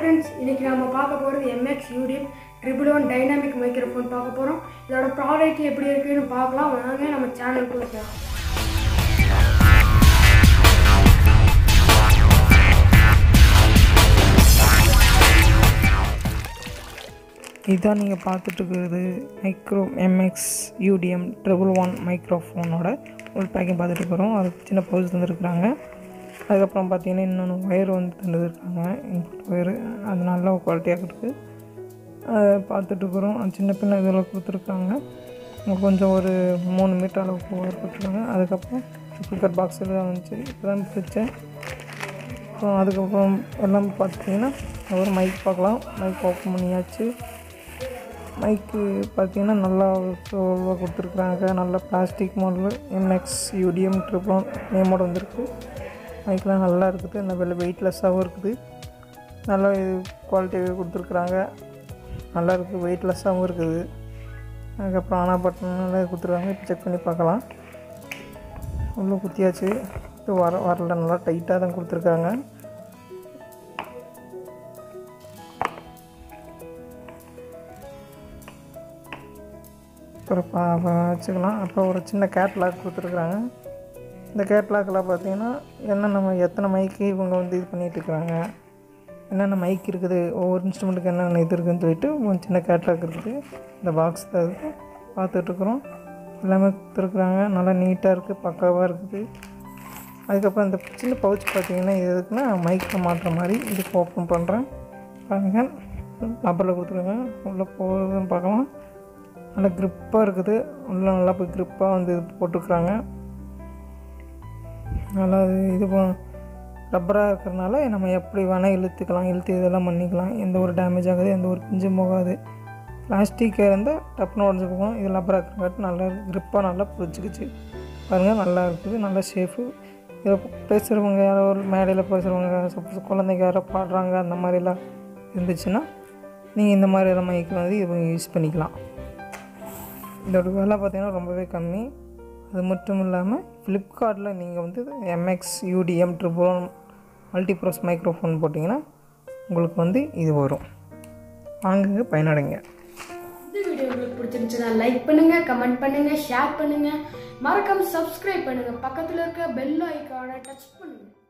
friends இன்னைக்கு நம்ம பார்க்க போகிறது MX UDM triple one dynamic microphone பார்க்க போகிறோம் இதோட ப்ராடக்ட் எப்படி இருக்குன்னு பார்க்கலாம் வாங்க நம்ம சேனலுக்குள்ள போகலாம் இதுதான் நீங்கள் பார்த்துட்டு இருக்கிறது micro MX UDM triple one மைக்ரோஃபோனோட ஒரு பேக்கிங் பார்த்துட்டு இருக்கிறோம் அது சின்ன பவுச் தந்துருக்குறாங்க அதுக்கப்புறம் பார்த்தீங்கன்னா இன்னொன்று ஒயர் வந்து தந்துருக்காங்க இன்புட் ஒயரு அது நல்ல குவாலிட்டியாக இருக்குது அதை பார்த்துட்டு இருக்கிறோம் அது சின்ன பின்ன இதில் கொடுத்துருக்காங்க இங்கே கொஞ்சம் ஒரு மூணு மீட்டர் அளவுக்கு ஒயர் கொடுத்துருக்காங்க அதுக்கப்புறம் ஸ்பீக்கர் பாக்ஸ் எல்லாம் வந்துச்சு இப்போ தான் பிரித்தேன் அப்புறம் அதுக்கப்புறம் எல்லாம் பார்த்தீங்கன்னா ஒரு மைக் பார்க்கலாம் மைக் ஓப்பன் பண்ணியாச்சு மைக்கு பார்த்தீங்கன்னா நல்லா சோல்வாக கொடுத்துருக்குறாங்க நல்ல plastic model MX UDM triple one நேமோட வந்திருக்கு மைக்லாம் நல்லா இருக்குது நல்ல வெயிட்லெஸ்ஸாகவும் இருக்குது நல்லா இது குவாலிட்டியாக கொடுத்துருக்குறாங்க நல்லா இருக்குது வெயிட்லெஸ்ஸாகவும் இருக்குது அதுக்கப்புறம் ஆனா பட்டன் நல்லா கொடுத்துருக்காங்க இப்போ செக் பண்ணி பார்க்கலாம் உள்ளே குத்தியாச்சு இது வர வரல நல்லா டைட்டாக தான் கொடுத்துருக்காங்க அப்புறம் பா பா- வச்சுக்கலாம் அப்புறம் ஒரு சின்ன கேட்லாக் கொடுத்துருக்குறாங்க இந்த கேட்லாக்கில் பார்த்தீங்கன்னா என்ன நம்ம எத்தனை மைக்கு இவங்க வந்து இது பண்ணிகிட்டு இருக்கிறாங்க என்னென்ன மைக் இருக்குது ஒவ்வொரு இன்ஸ்ட்ருமெண்ட்டுக்கு என்னென்ன இது இருக்குதுன்னு சொல்லிட்டு ஒரு சின்ன கேட்லாக் இருக்குது இந்த பாக்ஸ் தான் இது பார்த்துட்ருக்குறோம் எல்லாமே கொடுத்துருக்குறாங்க நல்லா நீட்டாக இருக்குது பக்காவாக இருக்குது அதுக்கப்புறம் இந்த சின்ன பவுச் பார்த்தீங்கன்னா இது எதுக்குன்னா மைக்கில் மாட்டுற மாதிரி இதுக்கு ஓப்பன் பண்ணுறேன் பாருங்கள் ரப்பரில் கொடுத்துருக்காங்க உள்ளே போகுதுன்னு பார்க்கலாம் நல்லா க்ரிப்பாக இருக்குது உள்ளே நல்லா போய் க்ரிப்பாக வந்து இது போட்டுருக்குறாங்க நல்லா இது இது ரப்பராக இருக்கிறனால நம்ம எப்படி வேணால் இழுத்துக்கலாம் இழுத்து இதெல்லாம் பண்ணிக்கலாம் எந்த ஒரு டேமேஜ் ஆகாது எந்த ஒரு பிஞ்சும் போகாது பிளாஸ்டிக்காக இருந்தால் டப்புன்னு உடஞ்சி போகும் இது ரப்பராக இருக்கிறங்காட்டி நல்லா க்ரிப்பாக நல்லா பிடிச்சிக்கிச்சு பாருங்கள் நல்லா இருக்குது நல்லா சேஃபு இதை பேசுகிறவங்க யாரோ ஒரு மேடையில் பேசுகிறவங்க சப்போஸ் குழந்தைங்க யாரோ பாடுறாங்க அந்த மாதிரிலாம் இருந்துச்சுன்னா நீங்கள் இந்த மாதிரி எல்லாம் மைக்கு வந்து இது யூஸ் பண்ணிக்கலாம் இதோட விலை பார்த்தீங்கன்னா ரொம்பவே கம்மி அது மட்டும் இல்லாமல் ஃப்ளிப்கார்ட்டில் நீங்கள் வந்து எம்எக்ஸ் யூடிஎம் ட்ரிபிள் மல்டிப்ரோஸ் மைக்ரோஃபோன் போட்டிங்கன்னா உங்களுக்கு வந்து இது வரும் வாங்குங்க பயனடைங்க இந்த வீடியோ உங்களுக்கு பிடிச்சிருந்துச்சுன்னா லைக் பண்ணுங்க கமெண்ட் பண்ணுங்க ஷேர் பண்ணுங்க மறக்காம சப்ஸ்கிரைப் பண்ணுங்க பக்கத்தில் இருக்க பெல் ஐக்கானை டச் பண்ணுங்க